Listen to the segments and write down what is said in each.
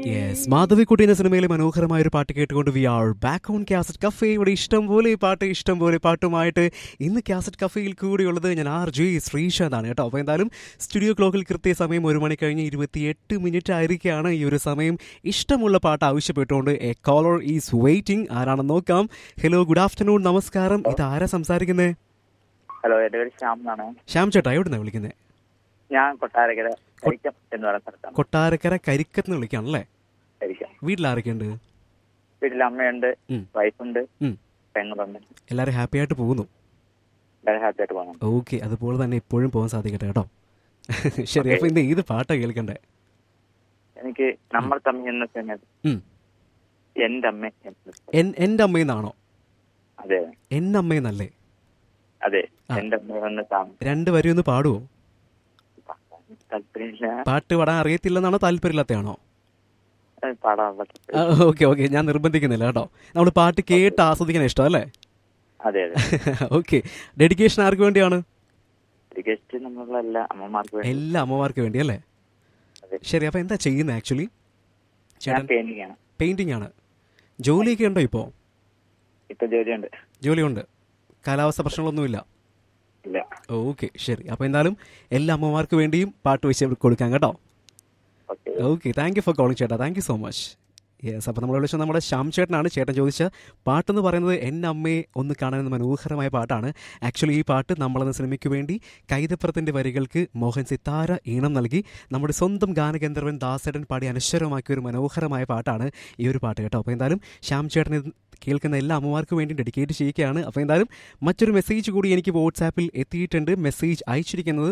Yes Madhavikutty എന്ന സിനിമയിലെ മനോഹരമായ ഒരു പാട്ട് കേട്ടുകൊണ്ട് we are back on cassette cafe ഇവിടെ ഇഷ്ടം പോലെ ഈ പാട്ട് ഇഷ്ടം പോലെ പാട്ടുമായിട്ട് ഇന്ന് കാസറ്റ് കഫേയിൽ കൂടിയുള്ളത് ഞാൻ ആർ ജെ ശ്രീശാന്താണ് കേട്ടോ അപ്പോൾ എന്തായാലും സ്റ്റുഡിയോ ക്ലോക്കിൽ കൃത്യസമയം ഒരു മണി കഴിഞ്ഞ് ഇരുപത്തിയെട്ട് മിനിറ്റ് ആയിരിക്കുകയാണ് ഈ ഒരു സമയം ഇഷ്ടമുള്ള പാട്ട് ആവശ്യപ്പെട്ടുകൊണ്ട് എ കോളർ ഈസ് വെയിറ്റിംഗ് ആരാണെന്ന് നോക്കാം ഹലോ ഗുഡ് ആഫ്റ്റർനൂൺ നമസ്കാരം ഇത് ആരാ സംസാരിക്കുന്നത് ഹലോ എന്റെ പേര് ശ്യാം എന്നാണ് ശ്യാം ചേട്ടാ എവിടുന്നാ വിളിക്കുന്നത് ഞാൻ കൊട്ടാരക്കര കരിക്കം എന്ന് പറയുന്ന സ്ഥലത്താണ് കൊട്ടാരക്കര കരിക്കത്ത് വിളിക്കുകയാണല്ലേ കരിക്കം വീട്ടിൽ ആരൊക്കെയുണ്ട് വീട്ടിൽ അമ്മയുണ്ട് ഉം. വൈഫുണ്ട് ഉം. പെങ്ങളുണ്ട് എല്ലാവരും ഹാപ്പി ആയിട്ട് പോകുന്നു എല്ലാവരും ഹാപ്പി ആയിട്ട് പോകണം ഓക്കെ അതുപോലെ തന്നെ എപ്പോഴും പോകാൻ സാധിക്കട്ടെ കേട്ടോ ശരി അപ്പൊ ഇന്ന് ഏത് പാട്ടാ കേൾക്കണ്ടേ എനിക്ക് നമ്മൾ തമ്മിൽ എന്ന സമയത്ത് ഉം. എന്റെ അമ്മ എന്ന് എൻ- എന്റെ അമ്മയെന്നാണോ അതെ എന്റെ അമ്മയെന്നല്ലേ അതെ ആ. എന്റെ അമ്മ ഒന്ന് താമ രണ്ട് വരി ഒന്ന് പാടുവോ താല്പര്യമില്ല പാട്ട് പാടാൻ അറിയത്തില്ലെന്നാണോ താല്പര്യമില്ലാത്തയാണോ അത് പാടാനുള്ള താല്പര്യം. ഓക്കെ ഓക്കെ ഞാൻ നിർബന്ധിക്കുന്നില്ല കേട്ടോ നമ്മൾ പാട്ട് കേട്ട് ആസ്വദിക്കാൻ ഇഷ്ടം അല്ലേ അതെ അതെ ഓക്കെ ഡെഡിക്കേഷൻ ആർക്ക് വേണ്ടിയാണ് ഗസ്റ്റ് നമ്മളുള്ള എല്ലാ അമ്മമാർക്ക് വേണ്ടി എല്ലാ അമ്മമാർക്ക് വേണ്ടി അല്ലേ അതെ. ശരി അപ്പൊ എന്താ ചെയ്യുന്നത് ആക്ച്വലി ഞാൻ ചേട്ടൻ പെയിന്റിംഗ് ആണ് പെയിന്റിംഗ് ആണ് ജോലിയൊക്കെ ഉണ്ടോ ഇപ്പോൾ ഇപ്പൊ ജോലിയുണ്ട് ജോലിയുണ്ട് കാലാവസ്ഥ പ്രശ്നങ്ങളൊന്നുമില്ല ഇല്ല ഓക്കെ ശരി അപ്പോൾ എന്തായാലും എല്ലാ അമ്മമാർക്ക് വേണ്ടിയും പാട്ട് വെച്ച് കൊടുക്കാം കേട്ടോ okay okay thank you for calling ചേട്ടാ thank you so much yes അപ്പോൾ നമ്മൾ വിളിച്ചത് നമ്മുടെ ശ്യാം ചേട്ടനാണ് ചേട്ടൻ ചോദിച്ച പാട്ടെന്ന് പറയുന്നത് എൻ്റെ അമ്മയെ ഒന്ന് കാണാൻ മനോഹരമായ പാട്ടാണ് ആക്ച്വലി ഈ പാട്ട് നമ്മളെന്ന സിനിമയ്ക്ക് വേണ്ടി കൈതപ്പുറത്തിൻ്റെ വരികൾക്ക് മോഹൻ സിത്താര ഈണം നൽകി നമ്മുടെ സ്വന്തം ഗാനഗന്ധർവൻ ദാസേടൻ പാടി അനശ്വരമാക്കിയ ഒരു മനോഹരമായ പാട്ടാണ് ഈ ഒരു പാട്ട് കേട്ടോ അപ്പോൾ എന്തായാലും ശ്യാം ചേട്ടൻ ഇത് കേൾക്കുന്ന എല്ലാ അമ്മമാർക്കും വേണ്ടി ഡെഡിക്കേറ്റ് ചെയ്യുകയാണ് അപ്പോൾ എന്തായാലും മറ്റൊരു മെസ്സേജ് കൂടി എനിക്ക് വാട്സാപ്പിൽ എത്തിയിട്ടുണ്ട് മെസ്സേജ് അയച്ചിരിക്കുന്നത്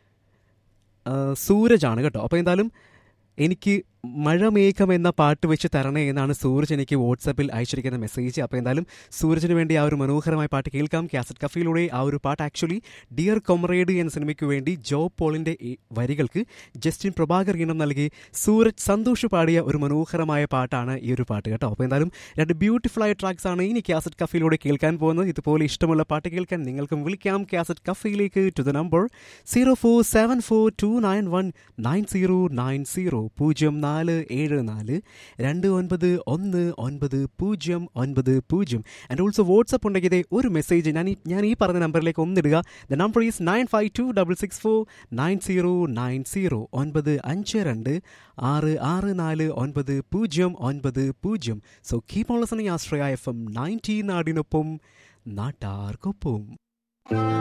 ആ, സൂരജാണ് കേട്ടോ അപ്പോൾ എന്തായാലും എനിക്ക് മഴമേഘം എന്ന പാട്ട് വെച്ച് തരണേ എന്നാണ് സൂരജ് എനിക്ക് വാട്സാപ്പിൽ അയച്ചിരിക്കുന്ന മെസ്സേജ് അപ്പോൾ എന്തായാലും സൂരജിന് വേണ്ടി ആ ഒരു മനോഹരമായ പാട്ട് കേൾക്കാം കാസറ്റ് കഫയിലൂടെ ആ ഒരു പാട്ട് ആക്ച്വലി ഡിയർ കൊമറേഡ് എന്ന സിനിമയ്ക്ക് വേണ്ടി ജോ പോളിൻ്റെ ഈ വരികൾക്ക് ജസ്റ്റിൻ പ്രഭാകർ ഈണം നൽകി സൂരജ് സന്തോഷ് പാടിയ ഒരു മനോഹരമായ പാട്ടാണ് ഈ ഒരു പാട്ട് കേട്ടോ അപ്പോൾ എന്തായാലും രണ്ട് ബ്യൂട്ടിഫുൾ ആയ ട്രാക്സ് ആണ് ഇനി കാസറ്റ് കഫയിലൂടെ കേൾക്കാൻ പോകുന്നത് ഇതുപോലെ ഇഷ്ടമുള്ള പാട്ട് കേൾക്കാൻ നിങ്ങൾക്കും വിളിക്കാം കാസറ്റ് കഫയിലേക്ക് to the number zero four seven four two nine one nine zero nine zero പൂജ്യം നാല് ഏഴ് നാല് രണ്ട് ഒൻപത് ഒന്ന് ഒൻപത് പൂജ്യം ഒൻപത് പൂജ്യം ആൻഡ് ഓൾസോ വാട്സപ്പ് ഉണ്ടെങ്കിൽ ദേ ഒരു മെസ്സേജ് ഞാൻ ഈ ഞാൻ ഈ പറഞ്ഞ നമ്പറിലേക്ക് ഒന്നിടുക the number is nine five two double six four nine zero nine zero ഒൻപത് അഞ്ച് രണ്ട് ആറ് ആറ് നാല് ഒൻപത് പൂജ്യം ഒൻപത് പൂജ്യം so keep on listening Ashraya F M nineteen നാടിനൊപ്പം നാട്ടാർക്കൊപ്പം